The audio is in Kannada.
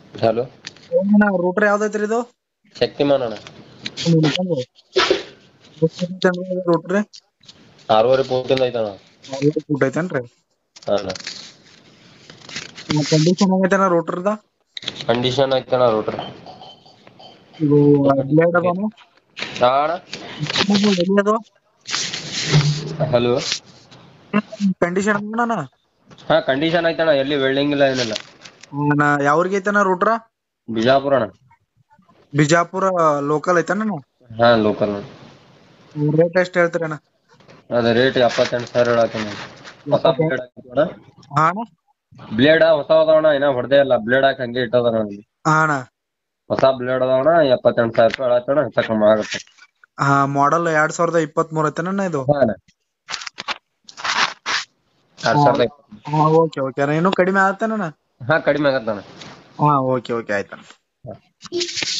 ಹಲೋ ರೂಟ್ರ್ ಯಾವ್ದೈತ್ರಿ ಇದು ಶಕ್ತಿಮಾನ್ ಅಣ್ಣ ರೂಟ್ರಿ ಆರೂವರೆ ಪೂರ್ತಿಂದ ಐತಣ್ಣ ಫುಡ್ ಐತೇನ್ರಿ ಹಾ ಅಣ್ಣ ಕಂಡೀಷನ್ ಆಗೈತೇನ ರೂಟ್ರದ ಕಂಡೀಷನ್ ಐತಣ್ಣ ರೋಟ್ರ್ ಇದು ಬ್ಲೇಡ್ ಅದಾನ ಹಾ ಅಣ್ಣ ಎಲ್ಲಿ ಅದು ಹಲೋ ಕಂಡೀಷನ್ ಅದಾನ ಹಾ ಕಂಡೀಷನ್ ಐತಣ್ಣ ಎಲ್ಲಿ ವೆಲ್ಡಿಂಗ್ ಇಲ್ಲ ಏನಿಲ್ಲ ಯಾವ್ರಿಗೆ ಐತನ ರೂಟ್ರ ಬಿಜಾಪುರ ಅಣ್ಣ ಬಿಜಾಪುರ ಲೋಕಲ್ ಐತನ ಹಾ ಲೋಕಲ್ ರೇಟ್ ಎಷ್ಟ್ ಹೇಳ್ತೀರಣ್ಣ ಅದ ರೇಟ್ ಎಪ್ಪತ್ತೆಂಟು ಸಾವಿರ ಹೇಳತ್ತೀನಿ ಹೊಸ ಬ್ಲೇಡ್ ಹಾಕಿದ್ವಣ್ಣ ಹಾ ಅಣ್ಣ ಬ್ಲೇಡ್ ಹೊಸ ಅದಾವಣ್ಣ ಇನ್ನ ಹೊಡೆದೇ ಇಲ್ಲ ಬ್ಲೇಡ್ ಹಾಕಿ ಹಂಗೆ ಇಟ್ಟದಣ್ಣ ಹಾ ಅಣ್ಣ ಹೊಸ ಬ್ಲೇಡ್ ಅದಾವಣ್ಣ ಎಪ್ಪತ್ತೆಂಟು ಸಾವಿರ ರೂಪಾಯಿ ಹೇಳತ್ತಣ್ಣ ಹೆಚ್ಚ ಕಮ್ಮಿ ಆಗುತ್ತೆ ಹಾ ಮಾಡಲ್ ಎರಡ್ ಸಾವಿರದ ಇಪ್ಪತ್ತ್ ಮೂರ್ ಐತನ ಇದು ಹಾ ಅಣ್ಣ ಎರಡ್ ಸಾವಿರದ ಇಪ್ಪತ್ತು ಹಾ ಓಕೆ ಓಕೆ ಅಣ್ಣ ಇನ್ನೂ ಕಡಿಮೆ ಆಗತ್ತೇನಣ್ಣ ಹಾ ಕಡಿಮೆ ಆಗತ್ತಣ್ಣ ಹಾ ಓಕೆ ಓಕೆ ಆಯ್ತಣ್ಣ ಹಾ